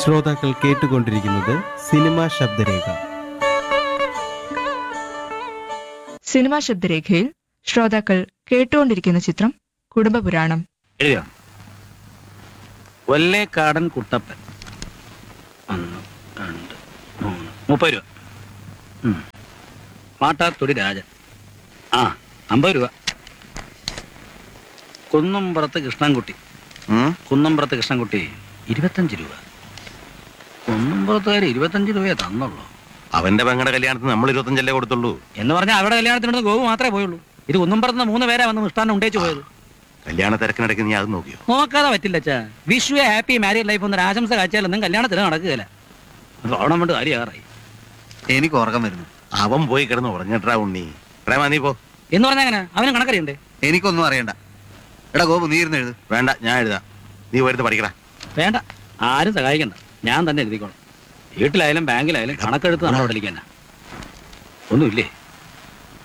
ശ്രോതാക്കൾ കേട്ടുകൊണ്ടിരിക്കുന്നത് cinema ശബ്ദരേഖ cinema ശബ്ദരേഖയിൽ ശ്രോതാക്കൾ കേട്ടുകൊണ്ടിരിക്കുന്ന ചിത്രം കുടുംബപുരാണം എഴുതിയോ കൊല്ലേക്കാടൻ കുട്ടപ്പൻ ഒന്ന് രണ്ട് മൂന്ന് മുപ്പത് രൂപ ഉം. മാട്ടാത്തൊടി രാജൻ ആ അമ്പത് രൂപ കുന്നംപുറത്ത് കൃഷ്ണൻകുട്ടി കുന്നംപുറത്ത് കൃഷ്ണൻകുട്ടി ഇരുപത്തഞ്ച് രൂപ കുന്നംപുറത്തുകാർ ഇരുപത്തഞ്ച് രൂപയെ തന്നുള്ളൂ അവന്റെ പെങ്ങളുടെ കല്യാണത്തിന് നമ്മൾ ഇരുപത്തഞ്ചല്ലേ കൊടുത്തുള്ളൂ എന്ന് പറഞ്ഞാൽ അവിടെ കല്യാണത്തിനോട് ഗോപു മാത്രമേ പോയുള്ളൂ ഇത് കുന്നംപുറത്ത് മൂന്ന് പേരെ വന്ന് മിഷ്ടാനം ഉണ്ടേച്ചു പോയത് കല്യാണ തിരക്കിനിടയ്ക്ക് നീ അത് നോക്കിയോ നോക്കാതെ പറ്റില്ല അച്ഛാ വിഷു ഹാപ്പി മാരീഡ് ലൈഫ് എന്നൊരു ആശംസ കാഴ്ചയാലൊന്നും കല്യാണത്തിന് നടക്കുകയില്ല ഓണം കൊണ്ട് കാര്യമാറായി എനിക്ക് ഉറക്കം വരുന്നു അവൻ പോയി കിടന്ന് ഉറങ്ങിട്ടാ ഉണ്ണി പ്രേമ നീ പോ എന്ന് പറഞ്ഞാൽ എങ്ങനെ അവന് കണക്കറിയണ്ടേ എനിക്കൊന്നും അറിയണ്ട എടാ ഗോപു നീ ഇരുന്ന് എഴുത് വേണ്ട ഞാൻ എഴുതാം നീ പോയിട്ട് പഠിക്കടാ വേണ്ട ആരും സഹായിക്കണ്ട ഞാൻ തന്നെ എഴുതിക്കോളാം വീട്ടിലായാലും ബാങ്കിലായാലും കണക്കെടുത്ത് നമ്മൾ പഠിക്കാനാ ഒന്നുമില്ലേ